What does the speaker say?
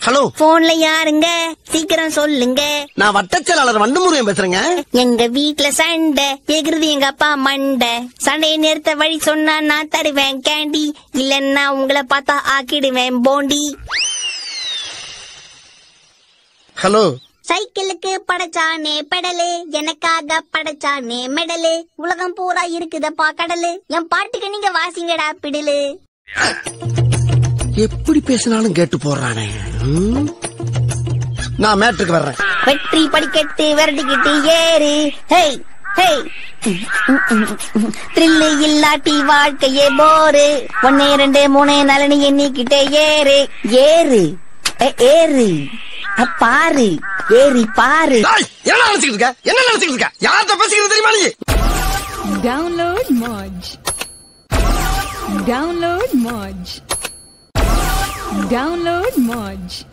Hello போன்ல யாருங்க சீக்கிரம் சொல்லுங்க நான் வட்டச்செயலாளர் வண்டமுருகன் பேசுறேங்க எங்க வீட்ல சண்டை எகிருது எங்க அப்பா மண்டை சண்டையை நிறுத்த வழி சொன்னா நான் தருவேன் கேண்டி இல்லன்னா உங்களை பார்த்தா ஆக்கிடுவேன் போண்டி ஹலோ சைக்கிளுக்கு படைச்சானே பெடலு எனக்காக படைச்சானே மெடலு உலகம் பூரா இருக்குதப்பா கடலு என் பாட்டுக்கு நீங்க வாசிங்கடா பிடிலு எப்படி பேசினாலும் கேட்டு போடுறானே ம்? நான் மேட்ருக்கு வர்றேன் வெற்றி படிக்கட்டு விரட்டிக்கிட்டு ஏறு ஹேய் ஹேய் த்ரில்லு இல்லாட்டி வாழ்க்கையே போரு ஒன்னே ரெண்டு மூணு நலனி எண்ணிக்கிட்டே ஏறு ஏறு ஏ, ஏறு அ, பாரு ஏறி பாரு ஏய், என்ன நினைச்சுக்கிட்டு இருக்க என்ன நினைச்சுக்கிட்டு இருக்க யார்கிட்ட பேசிக்கிறது தெரியுமா நீ Download Moj. Download Moj. Download Moj.